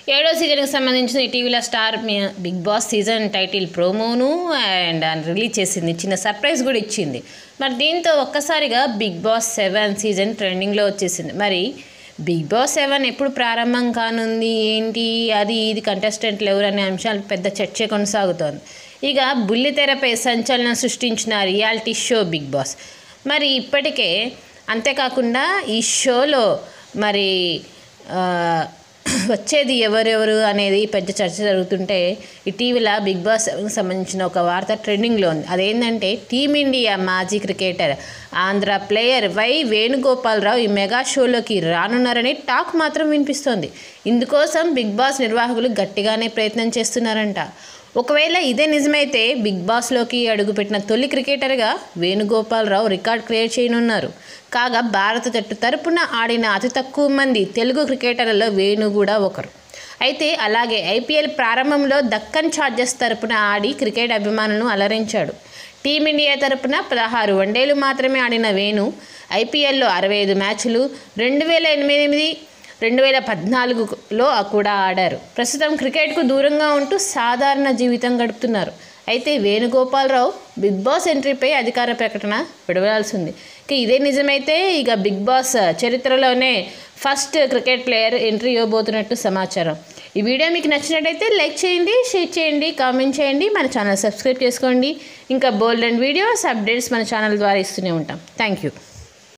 ఏడో సీజన్కి సంబంధించిన ఇటీవల స్టార్ మీ- బిగ్ బాస్ సీజన్ టైటిల్ ప్రోమోను అండ్ రిలీజ్ చేసింది చిన్న సర్ప్రైజ్ కూడా ఇచ్చింది మరి దీంతో ఒక్కసారిగా బిగ్ బాస్ సెవెన్ సీజన్ ట్రెండింగ్లో వచ్చేసింది మరి బిగ్ బాస్ సెవెన్ ఎప్పుడు ప్రారంభం కానుంది ఏంటి అది ఇది కంటెస్టెంట్లు ఎవరు అనే అంశాలు పెద్ద చర్చ కొనసాగుతోంది ఇక బుల్లితెరపై సంచలనం సృష్టించిన రియాలిటీ షో బిగ్ బాస్ మరి ఇప్పటికే అంతేకాకుండా ఈ షోలో మరి ఆ, వచ్చేది ఎవరెవరు అనేది పెద్ద చర్చ జరుగుతుంటే ఇటీవల బిగ్ బాస్ సెవెన్కి సంబంధించిన ఒక వార్త ట్రెండింగ్లో ఉంది అదేంటంటే టీమిండియా మాజీ cricketer Andhra player why Venugopala Rao ఈ మెగా షోలోకి రానున్నారని టాక్ మాత్రం వినిపిస్తోంది ఇందుకోసం బిగ్ బాస్ నిర్వాహకులు గట్టిగానే ప్రయత్నం చేస్తున్నారంట ఒకవేళ ఇదే నిజమైతే బిగ్ బాస్లోకి అడుగుపెట్టిన తొలి క్రికెటర్గా వేణుగోపాలరావు రికార్డ్ క్రియేట్ చేయనున్నారు కాగా భారత జట్టు తరపున ఆడిన అతి తక్కువ మంది తెలుగు క్రికెటర్లలో వేణు కూడా ఒకరు అయితే అలాగే ఐపీఎల్ ప్రారంభంలో దక్కన్ ఛార్జర్స్ తరపున ఆడి క్రికెట్ అభిమానులను అలరించాడు టీమిండియా తరపున పదహారు వన్డేలు మాత్రమే ఆడిన వేణు ఐపీఎల్లో అరవై ఐదు మ్యాచ్లు రెండు వేల ఎనిమిది రెండు వేల పద్నాలుగులో కూడా ఆడారు ప్రస్తుతం క్రికెట్కు దూరంగా ఉంటూ సాధారణ జీవితం గడుపుతున్నారు అయితే వేణుగోపాలరావు బిగ్ బాస్ ఎంట్రీపై అధికార ప్రకటన విడవలసి ఉంది ఇక ఇదే నిజమైతే ఇక బిగ్ బాస్ చరిత్రలోనే ఫస్ట్ క్రికెట్ ప్లేయర్ ఎంట్రీ ఇవ్వబోతున్నట్టు సమాచారం ఈ వీడియో మీకు నచ్చినట్టయితే లైక్ చేయండి షేర్ చేయండి కామెంట్ చేయండి మన ఛానల్ సబ్స్క్రైబ్ చేసుకోండి ఇంకా బోల్డ్ అండ్ వీడియోస్ అప్డేట్స్ మన ఛానల్ ద్వారా ఇస్తూనే ఉంటాం థ్యాంక్ యూ